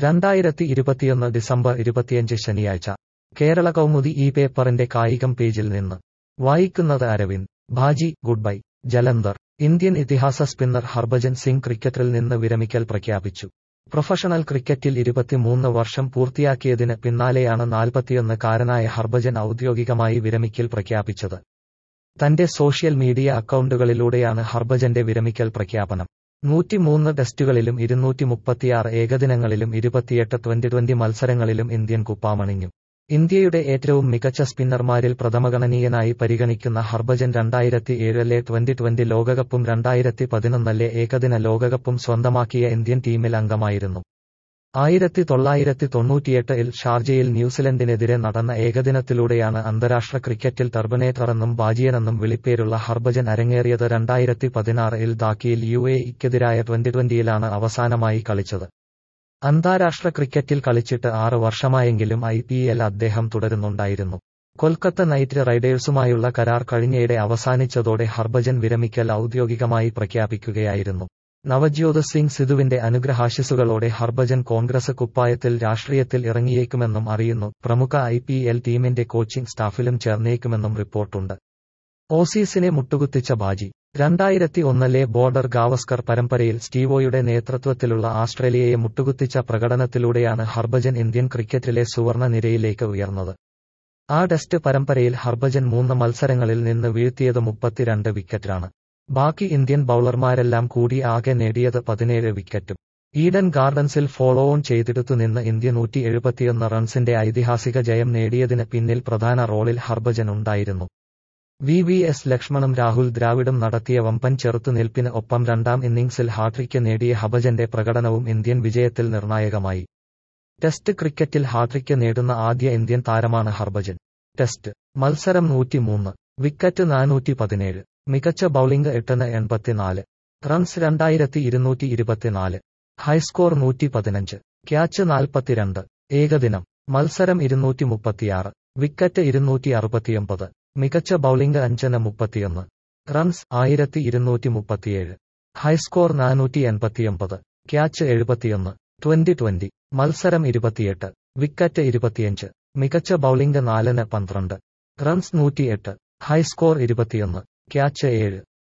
രണ്ടായിരത്തി ഇരുപത്തിയൊന്ന് ഡിസംബർ ഇരുപത്തിയഞ്ച് ശനിയാഴ്ച കേരള കൗമുദി ഈ പേപ്പറിന്റെ കായികം പേജിൽ നിന്ന് വായിക്കുന്നത് Aravind Bhaji good bye Jalandhar Indian ഇതിഹാസ സ്പിന്നർ ഹർഭജൻ സിംഗ് ക്രിക്കറ്റിൽ നിന്ന് വിരമിക്കൽ പ്രഖ്യാപിച്ചു പ്രൊഫഷണൽ ക്രിക്കറ്റിൽ ഇരുപത്തിമൂന്ന് വർഷം പൂർത്തിയാക്കിയതിന് പിന്നാലെയാണ് നാൽപ്പത്തിയൊന്ന് കാരനായ ഹർഭജൻ ഔദ്യോഗികമായി വിരമിക്കൽ പ്രഖ്യാപിച്ചത് തന്റെ സോഷ്യൽ മീഡിയ അക്കൗണ്ടുകളിലൂടെയാണ് ഹർഭജന്റെ വിരമിക്കൽ പ്രഖ്യാപനം നൂറ്റിമൂന്ന് ടെസ്റ്റുകളിലും ഇരുന്നൂറ്റി മുപ്പത്തിയാറ് ഏകദിനങ്ങളിലും ഇരുപത്തിയെട്ട് ട്വന്റി ട്വന്റി മത്സരങ്ങളിലും ഇന്ത്യൻ കുപ്പാമണിഞ്ഞു ഇന്ത്യയുടെ ഏറ്റവും മികച്ച സ്പിന്നർമാരിൽ പ്രഥമഗണനീയനായി പരിഗണിക്കുന്ന ഹർഭജൻ രണ്ടായിരത്തി ഏഴിലെ ട്വന്റി ട്വന്റി ലോകകപ്പും രണ്ടായിരത്തി പതിനൊന്നിലെ ഏകദിന ലോകകപ്പും സ്വന്തമാക്കിയ ഇന്ത്യൻ ടീമിൽ അംഗമായിരുന്നു ആയിരത്തി തൊള്ളായിരത്തി തൊണ്ണൂറ്റിയെട്ടിൽ ഷാർജയിൽ ന്യൂസിലൻഡിനെതിരെ നടന്ന ഏകദിനത്തിലൂടെയാണ് അന്താരാഷ്ട്ര ക്രിക്കറ്റിൽ ടർബനേറ്ററെന്നും ബാജിയനെന്നും വിളിപ്പേരുള്ള ഹർഭജൻ അരങ്ങേറിയത് രണ്ടായിരത്തി പതിനാറിൽ ധാക്കയിൽ യു എ ഇക്കെതിരായ ട്വന്റി ട്വന്റിയിലാണ് അവസാനമായി കളിച്ചത് അന്താരാഷ്ട്ര ക്രിക്കറ്റിൽ കളിച്ചിട്ട് ആറ് വർഷമായെങ്കിലും ഐ പി എൽ അദ്ദേഹം തുടരുന്നുണ്ടായിരുന്നു കൊൽക്കത്ത നൈറ്റ് റൈഡേഴ്സുമായുള്ള കരാർ കഴിഞ്ഞയിടെ അവസാനിച്ചതോടെ ഹർഭജൻ വിരമിക്കൽ ഔദ്യോഗികമായി പ്രഖ്യാപിക്കുകയായിരുന്നു നവജ്യോത് സിംഗ് സിധുവിന്റെ അനുഗ്രഹാശിസുകളോടെ ഹർഭജൻ കോൺഗ്രസ് കുപ്പായത്തിൽ രാഷ്ട്രീയത്തിൽ ഇറങ്ങിയേക്കുമെന്നും അറിയുന്നു പ്രമുഖ ഐ പി എൽ ടീമിന്റെ കോച്ചിംഗ് സ്റ്റാഫിലും ചേർന്നേക്കുമെന്നും റിപ്പോർട്ടുണ്ട് ഓസീസിനെ മുട്ടുകുത്തിച്ച ബാജി രണ്ടായിരത്തി ഒന്നിലെ ബോർഡർ ഗാവസ്കർ പരമ്പരയിൽ സ്റ്റീവോയുടെ നേതൃത്വത്തിലുള്ള ആസ്ട്രേലിയയെ മുട്ടുകുത്തിച്ച പ്രകടനത്തിലൂടെയാണ് ഹർഭജൻ ഇന്ത്യൻ ക്രിക്കറ്റിലെ സുവർണ നിരയിലേക്ക് ഉയർന്നത് ആ ടെസ്റ്റ് പരമ്പരയിൽ ഹർഭജൻ മൂന്ന് മത്സരങ്ങളിൽ നിന്ന് വീഴ്ത്തിയത് മുപ്പത്തിരണ്ട് വിക്കറ്റാണ് ബാക്കി ഇന്ത്യൻ ബൌളർമാരെല്ലാം കൂടി ആകെ നേടിയത് പതിനേഴ് വിക്കറ്റും ഈഡൻ ഗാർഡൻസിൽ ഫോളോ ഓൺ ചെയ്തെടുത്തു നിന്ന് ഇന്ത്യ നൂറ്റി എഴുപത്തിയൊന്ന് റൺസിന്റെ ഐതിഹാസിക ജയം നേടിയതിന് പിന്നിൽ പ്രധാന റോളിൽ ഹർഭജൻ ഉണ്ടായിരുന്നു വി വി എസ് ലക്ഷ്മണും രാഹുൽ ദ്രാവിഡും നടത്തിയ വമ്പൻ ചെറുത്തുനിൽപ്പിന് ഒപ്പം രണ്ടാം ഇന്നിംഗ്സിൽ ഹാട്രിക്ക് നേടിയ ഹർഭജന്റെ പ്രകടനവും ഇന്ത്യൻ വിജയത്തിൽ നിർണായകമായി ടെസ്റ്റ് ക്രിക്കറ്റിൽ ഹാട്രിക്ക് നേടുന്ന ആദ്യ ഇന്ത്യൻ താരമാണ് ഹർഭജൻ ടെസ്റ്റ് മത്സരം നൂറ്റിമൂന്ന് വിക്കറ്റ് നാനൂറ്റി പതിനേഴ് മികച്ച ബൌളിംഗ് എട്ടിന് എൺപത്തിനാല് റൺസ് രണ്ടായിരത്തി ഇരുന്നൂറ്റി ഇരുപത്തിനാല് ഹൈസ്കോർ നൂറ്റി പതിനഞ്ച് ക്യാച്ച് നാൽപ്പത്തിരണ്ട് ഏകദിനം മത്സരം ഇരുന്നൂറ്റി മുപ്പത്തിയാറ് വിക്കറ്റ് ഇരുന്നൂറ്റി അറുപത്തിയൊമ്പത് മികച്ച ബൌളിംഗ് അഞ്ചിന് മുപ്പത്തിയൊന്ന് റൺസ് ആയിരത്തി ഇരുന്നൂറ്റി മുപ്പത്തിയേഴ് ഹൈസ്കോർ നാനൂറ്റി എൺപത്തിയൊമ്പത് ക്യാച്ച് എഴുപത്തിയൊന്ന് ട്വന്റി ട്വന്റി മത്സരം ഇരുപത്തിയെട്ട് വിക്കറ്റ് ഇരുപത്തിയഞ്ച് മികച്ച ബൌളിംഗ് നാലിന് പന്ത്രണ്ട് റൺസ് നൂറ്റിയെട്ട് ഹൈസ്കോർ ഇരുപത്തിയൊന്ന് ക്യാച്ച് ഏഴ്